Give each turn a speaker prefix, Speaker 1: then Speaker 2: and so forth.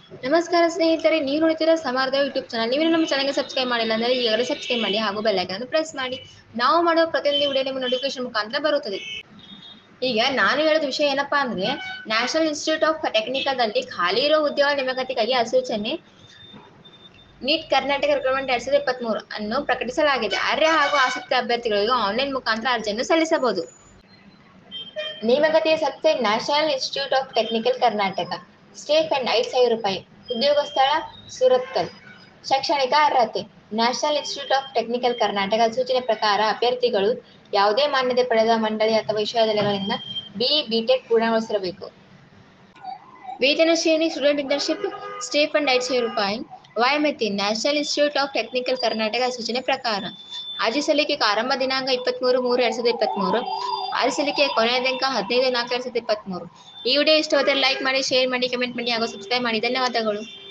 Speaker 1: ನಮಸ್ಕಾರ ಸ್ನೇಹಿತರೆ ನೀವು ನೋಡ್ತೀರಾ ಸಮಾರ್ಧ ಯೂಟ್ಯೂಬ್ ಚಾನಲ್ ನೀವು ನಮ್ಮ ಚಾನಲ್ಗೆ ಸಬ್ಸ್ಕ್ರೈಬ್ ಮಾಡಿಲ್ಲ ಅಂದರೆ ಈಗಾಗಲೇ ಸಬ್ಸ್ಕ್ರೈಬ್ ಮಾಡಿ ಹಾಗೂ ಬೆಲ್ ಐಕನ್ ಅನ್ನು ಪ್ರೆಸ್ ಮಾಡಿ ನಾವು ಮಾಡುವ ಪ್ರತಿಯೊಂದು ವಿಡಿಯೋ ನಿಮ್ಮ ನೋಟಿಫಿಕೇಶನ್ ಮುಖಾಂತರ ಬರುತ್ತದೆ ಈಗ ನಾನು ಹೇಳೋದ ವಿಷಯ ಏನಪ್ಪಾ ಅಂದರೆ ನ್ಯಾಷನಲ್ ಇನ್ಸ್ಟಿಟ್ಯೂಟ್ ಆಫ್ ಟೆಕ್ನಿಕಲ್ದಲ್ಲಿ ಖಾಲಿ ಇರೋ ಉದ್ಯೋಗ ನೇಮಕಾತಿಗಾಗಿ ಅಸೂಚನೆ ನೀಟ್ ಕರ್ನಾಟಕ ರಿಕ್ರೂಟ್ಮೆಂಟ್ ಎರಡ್ ಸಾವಿರದ ಇಪ್ಪತ್ತ್ಮೂರು ಅನ್ನು ಪ್ರಕಟಿಸಲಾಗಿದೆ ಅರ್ಹ ಹಾಗೂ ಆಸಕ್ತ ಅಭ್ಯರ್ಥಿಗಳಿಗೆ ಆನ್ಲೈನ್ ಮುಖಾಂತರ ಅರ್ಜಿಯನ್ನು ಸಲ್ಲಿಸಬಹುದು ನೇಮಕಾತಿಯ ಸಂಸ್ಥೆ National Institute of Technical Karnataka stipend ಐದು ಸಾವಿರ ರೂಪಾಯಿ ಉದ್ಯೋಗ ಸ್ಥಳ ಸುರತ್ಕಲ್ ಶೈಕ್ಷಣಿಕ ಅರ್ಹತೆ National Institute of Technical Karnataka ಸೂಚನೆ ಪ್ರಕಾರ ಅಭ್ಯರ್ಥಿಗಳು ಯಾವುದೇ ಮಾನ್ಯತೆ ಪಡೆದ ಮಂಡಳಿ ಅಥವಾ ವಿಶ್ವವಿದ್ಯಾಲಯಗಳಿಂದ ಬಿ ಬಿಟೆಕ್ ಪೂರ್ಣಗೊಳಿಸಿರಬೇಕು ವೇತನ ಶ್ರೇಣಿ ಸ್ಟೂಡೆಂಟ್ ಇಂಟರ್ನ್ಶಿಪ್ ಸ್ಟೇಫ್ ಅಂಡ್ ಐದು ಸಾವಿರ ರೂಪಾಯಿ ವಯೋಮಿತಿ National Institute of Technical Karnataka ಸೂಚನೆ ಪ್ರಕಾರ ಅರ್ಜಿ ಸಲ್ಲಿಕೆಗೆ ಆರಂಭ ದಿನಾಂಕ ಇಪ್ಪತ್ತ್ಮೂರು ಮೂರು ಎರಡು ಸಾವಿರದ ಇಪ್ಪತ್ತ್ಮೂರು ಅರ್ಜಿ ಸಲ್ಲಿಕೆಯ ಕೊನೆಯ ದಿನಾಂಕ ಹದಿನೈದು ನಾಲ್ಕು ಎರಡು ಸಾವಿರದ ಇಪ್ಪತ್ತ್ಮೂರು ಈ ವಿಡಿಯೋ ಇಷ್ಟವಾದರೆ ಲೈಕ್ ಮಾಡಿ ಶೇರ್ ಮಾಡಿ ಕಮೆಂಟ್ ಮಾಡಿ ಹಾಗೂ ಸಬ್ಸ್ಕ್ರೈಬ್ ಮಾಡಿ ಧನ್ಯವಾದಗಳು